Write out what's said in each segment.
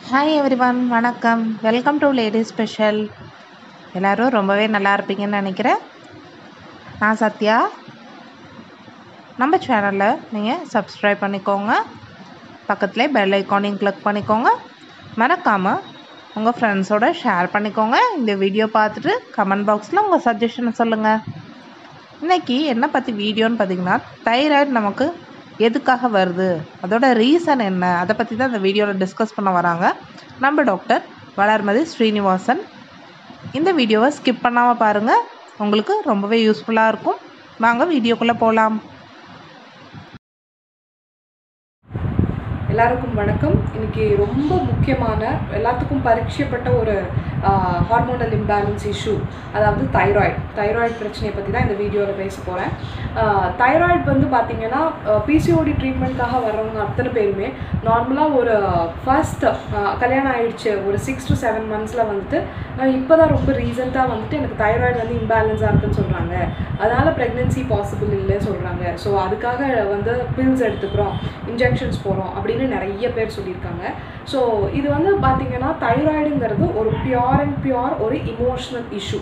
hi everyone வணக்கம் welcome to lady special எல்லோரும் ரொம்பவே நல்லா இருப்பீங்கன்னு நினைக்கிறேன் நான் சத்யா நம்ம சேனலில் நீங்கள் சப்ஸ்கிரைப் பண்ணிக்கோங்க பக்கத்துலேயே பெல் ஐக்கானையும் கிளிக் பண்ணிக்கோங்க மறக்காமல் உங்கள் ஃப்ரெண்ட்ஸோட ஷேர் பண்ணிக்கோங்க இந்த வீடியோ பார்த்துட்டு கமெண்ட் பாக்ஸில் உங்கள் சஜஷனை சொல்லுங்கள் இன்றைக்கி என்ன பற்றி வீடியோன்னு பார்த்தீங்கன்னா தைராய்டு நமக்கு எதுக்காக வருது அதோட ரீசன் என்ன அதை பற்றி தான் இந்த வீடியோவில் டிஸ்கஸ் பண்ண வராங்க நம்ம டாக்டர் வளர்மதி ஸ்ரீனிவாசன் இந்த வீடியோவை ஸ்கிப் பண்ணாமல் பாருங்கள் உங்களுக்கு ரொம்பவே யூஸ்ஃபுல்லாக இருக்கும் வாங்க வீடியோக்குள்ளே போகலாம் எல்லாருக்கும் வணக்கம் இன்னைக்கு ரொம்ப முக்கியமான எல்லாத்துக்கும் பரீட்சைப்பட்ட ஒரு ஹார்மோனல் இம்பேலன்ஸ் இஷ்யூ அதாவது தைராய்டு தைராய்டு பிரச்சனையை பற்றி தான் இந்த வீடியோவில் பேச போகிறேன் தைராய்டு வந்து பார்த்திங்கன்னா பிசிஓடி ட்ரீட்மெண்ட்காக வர்றவங்க அத்தனை பேருமே நார்மலாக ஒரு ஃபர்ஸ்ட் கல்யாணம் ஆயிடுச்சு ஒரு சிக்ஸ் டு செவன் மந்த்ஸில் வந்துட்டு இப்போ தான் ரொம்ப ரீசெண்டாக வந்துட்டு எனக்கு தைராய்டு வந்து இம்பேலன்ஸாக இருக்குன்னு சொல்கிறாங்க அதனால் ப்ரெக்னென்சி பாசிபிள் இல்லை சொல்கிறாங்க ஸோ அதுக்காக வந்து பில்ஸ் எடுத்துக்கிறோம் இன்ஜெக்ஷன்ஸ் போகிறோம் அப்படின்னு நிறைய பேர் சொல்லியிருக்காங்க ஸோ இது வந்து பார்த்திங்கன்னா தைராய்டுங்கிறது ஒரு பியோர் அண்ட் பியோர் ஒரு இமோஷ்னல் இஷ்யூ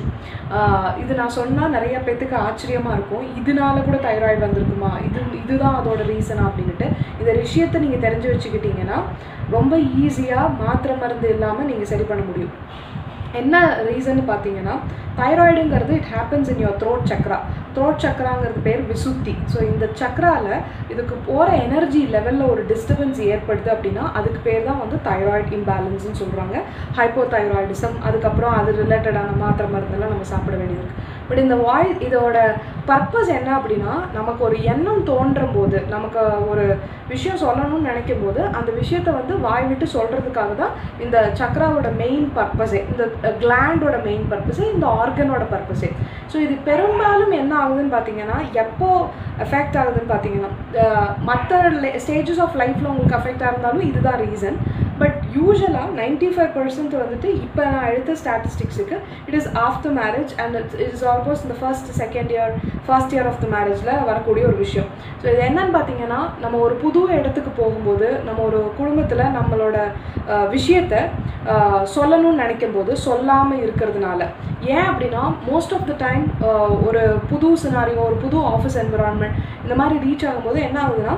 இது நான் சொன்னால் நிறைய பேத்துக்கு ஆச்சரியமாக இருக்கும் இதனால கூட தைராய்டு வந்திருக்குமா இது இதுதான் அதோட ரீசனா அப்படின்ட்டு இந்த விஷயத்தை நீங்கள் தெரிஞ்சு வச்சுக்கிட்டீங்கன்னா ரொம்ப ஈஸியாக மாத்திரை மருந்து இல்லாமல் நீங்கள் சரி பண்ண முடியும் என்ன ரீசன் பார்த்தீங்கன்னா தைராய்டுங்கிறது it happens in your throat chakra throat சக்ராங்கிறது பேர் விசுத்தி ஸோ இந்த சக்ராவில் இதுக்கு போகிற எனர்ஜி லெவலில் ஒரு டிஸ்டர்பன்ஸ் ஏற்படுது அப்படின்னா அதுக்கு பேர் தான் வந்து தைராய்டு இம்பேலன்ஸ்னு சொல்கிறாங்க ஹைப்போ தைராய்டிசம் அதுக்கப்புறம் அது ரிலேட்டடான மாத்திரை மருந்தெல்லாம் நம்ம சாப்பிட வேண்டியது இருக்குது பட் இந்த வாய் இதோட பர்பஸ் என்ன அப்படின்னா நமக்கு ஒரு எண்ணம் தோன்றும் போது நமக்கு ஒரு விஷயம் சொல்லணும்னு நினைக்கும் போது அந்த விஷயத்த வந்து வாய் விட்டு சொல்கிறதுக்காக தான் இந்த சக்ராவோட மெயின் பர்பஸே இந்த கிளாண்டோட மெயின் பர்பஸே இந்த ஆர்கனோட பர்பஸே ஸோ இது பெரும்பாலும் என்ன ஆகுதுன்னு பார்த்தீங்கன்னா எப்போ எஃபெக்ட் ஆகுதுன்னு பார்த்தீங்கன்னா மற்ற ஸ்டேஜஸ் ஆஃப் லைஃப்பில் உங்களுக்கு அஃபெக்ட் ஆயிருந்தாலும் இதுதான் ரீசன் பட் யூஸ்வலாக நைன்டி ஃபைவ் பர்சன்ட் வந்துட்டு இப்போ நான் எடுத்த ஸ்டாட்டிஸ்டிக்ஸுக்கு it is after marriage and it's is almost இந்த first second year first year of the மேரேஜில் வரக்கூடிய ஒரு விஷயம் ஸோ இது என்னன்னு பார்த்தீங்கன்னா நம்ம ஒரு புது இடத்துக்கு போகும்போது நம்ம ஒரு குடும்பத்தில் நம்மளோட விஷயத்த சொல்லணும்னு நினைக்கும் போது சொல்லாமல் இருக்கிறதுனால ஏன் அப்படின்னா மோஸ்ட் ஆஃப் த டைம் ஒரு புது சினாரியோ ஒரு புது ஆஃபீஸ் என்விரான்மெண்ட் இந்த மாதிரி ரீச் ஆகும்போது என்ன ஆகுதுன்னா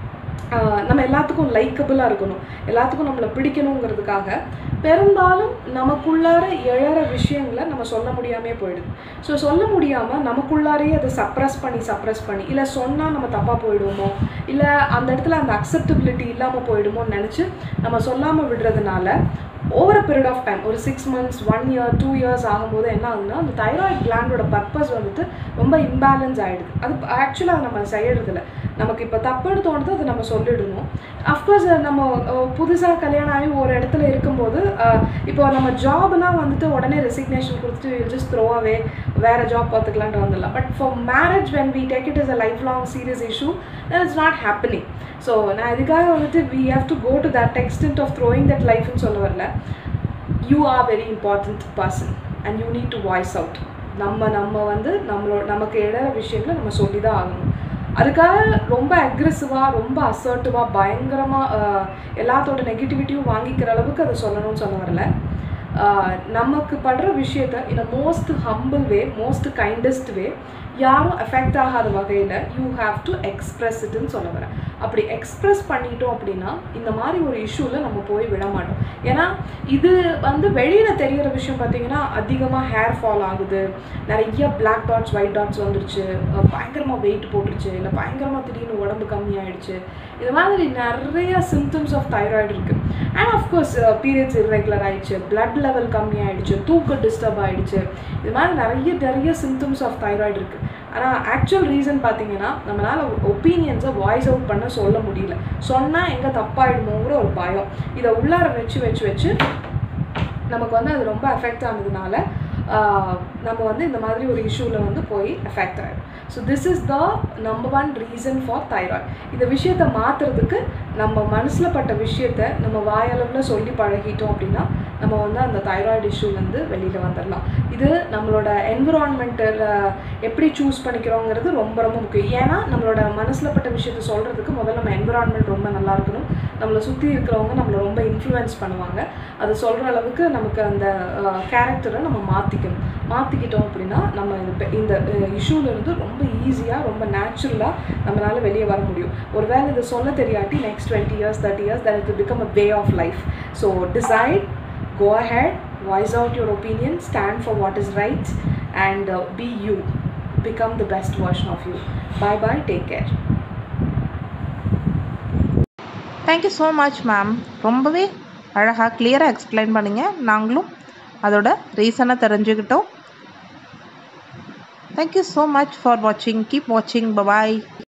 நம்ம எல்லாத்துக்கும் லைக்கபிளாக இருக்கணும் எல்லாத்துக்கும் நம்மளை பிடிக்கணுங்கிறதுக்காக பெரும்பாலும் நமக்குள்ளார எழற விஷயங்களை நம்ம சொல்ல முடியாமே போயிடுது ஸோ சொல்ல முடியாமல் நமக்குள்ளாரையே அதை சப்ரஸ் பண்ணி சப்ரஸ் பண்ணி இல்லை சொன்னால் நம்ம தப்பாக போயிடுவோமோ இல்லை அந்த இடத்துல அந்த அக்செப்டபிலிட்டி இல்லாமல் போயிடுமோன்னு நினச்சி நம்ம சொல்லாமல் விடுறதுனால over a period of time ஒரு six months one year two years ஆகும்போது என்ன ஆகுதுன்னா அந்த தைராய்டு கிளாண்டோட பர்பஸ் வந்துட்டு ரொம்ப இம்பேலன்ஸ் ஆகிடுது அது ஆக்சுவலாக நம்ம செய்யறதில்ல நமக்கு இப்போ தப்புன்னு தோணுது அதை நம்ம சொல்லிடணும் அஃப்கோர்ஸ் நம்ம புதுசாக கல்யாணம் ஆகி ஒரு இடத்துல இருக்கும்போது இப்போ நம்ம ஜாப்லாம் வந்துட்டு உடனே ரெசிக்னேஷன் கொடுத்துட்டு ஜஸ்ட் த்ரோவாகவே வேறு ஜாப் பார்த்துக்கலான்ட்டு வந்துடலாம் but for marriage when we take it is a life long serious issue that it's not happening so நான் இதுக்காக வந்துட்டு we have to go to that extent of throwing that லைஃப்னு சொல்ல வரல you are very important person and you need to voice out நம்ம நம்ம வந்து நம்மளோட நமக்கு இடையிற விஷயங்களை நம்ம சொல்லி தான் ஆகணும் அதுக்காக ரொம்ப அக்ரெசிவாக ரொம்ப அசர்ட்டிவாக பயங்கரமாக எல்லாத்தோட நெகட்டிவிட்டியும் வாங்கிக்கிற அளவுக்கு அதை சொல்லணும்னு சொல்ல வரல நமக்கு படுற விஷயத்த in a most humble way most kindest way யாரும் எஃபெக்ட் ஆகாத வகையில் யூ ஹாவ் டு எக்ஸ்ப்ரெஸ் இட்டுன்னு சொல்ல வரேன் அப்படி எக்ஸ்ப்ரெஸ் பண்ணிட்டோம் அப்படின்னா இந்த மாதிரி ஒரு இஷ்யூவில் நம்ம போய் விட மாட்டோம் ஏன்னா இது வந்து வெளியில் தெரிகிற விஷயம் பார்த்தீங்கன்னா அதிகமாக ஹேர் ஃபால் ஆகுது நிறைய பிளாக் டாட்ஸ் ஒயிட் டாட்ஸ் வந்துருச்சு பயங்கரமாக வெயிட் போட்டுருச்சு இல்லை பயங்கரமாக திடீர்னு உடம்பு கம்மியாயிடுச்சு இது மாதிரி நிறைய சிம்டம்ஸ் ஆஃப் தைராய்டு இருக்குது அண்ட் ஆஃப்கோர்ஸ் பீரியட்ஸ் இர்ரெகுலர் ஆகிடுச்சு பிளட் லெவல் கம்மியாயிடுச்சு தூக்கம் டிஸ்டர்ப் ஆகிடுச்சு இது மாதிரி நிறைய நிறைய சிம்டம்ஸ் ஆஃப் தைராய்டு இருக்குது ஆனால் ஆக்சுவல் ரீசன் பார்த்தீங்கன்னா நம்மளால் ஒப்பீனியன்ஸை வாய்ஸ் அவுட் பண்ண சொல்ல முடியல சொன்னால் எங்கே தப்பாயிடுமோங்கிற ஒரு பயம் இதை உள்ளார வச்சு வச்சு வச்சு நமக்கு வந்து அது ரொம்ப எஃபெக்ட் ஆனதுனால நம்ம வந்து இந்த மாதிரி ஒரு இஷ்யூவில் வந்து போய் எஃபெக்ட் ஆகிடும் so this is the number one reason for thyroid இந்த விஷயத்தை மாற்றுறதுக்கு நம்ம மனசில் பட்ட விஷயத்த நம்ம வாயளவில் சொல்லி பழகிட்டோம் அப்படின்னா நம்ம வந்து அந்த தைராய்டு இஷ்யூலேருந்து வெளியில் வந்துடலாம் இது நம்மளோட என்விரான்மெண்ட்டில் எப்படி சூஸ் பண்ணிக்கிறோங்கிறது ரொம்ப ரொம்ப முக்கியம் ஏன்னா நம்மளோட மனசில் பட்ட விஷயத்த சொல்கிறதுக்கு முதல்ல நம்ம என்விரான்மெண்ட் ரொம்ப நல்லா இருக்கணும் நம்மளை சுற்றி இருக்கிறவங்க நம்மளை ரொம்ப இன்ஃப்ளூயன்ஸ் பண்ணுவாங்க அது சொல்கிற அளவுக்கு நமக்கு அந்த கேரக்டரை நம்ம மாற்றிக்கணும் மாற்றிக்கிட்டோம் அப்படின்னா நம்ம இந்த பெ- இந்த இஷ்யூலேருந்து ரொம்ப ஈஸியாக ரொம்ப நேச்சுரலாக நம்மளால் வெளியே வர முடியும் ஒருவேளை இதை சொல்ல தெரியாட்டி next twenty years thirty years that it become a way of life so decide go ahead voice out your opinion stand for what is right and uh, be you become the best version of you bye bye take care thank you so much ma'am ரொம்பவே அழகாக கிளியராக explain பண்ணீங்க நாங்களும் அதோட ரீசனை தெரிஞ்சுக்கிட்டோம் thank you so much for வாட்சிங் keep வாட்சிங் bye bye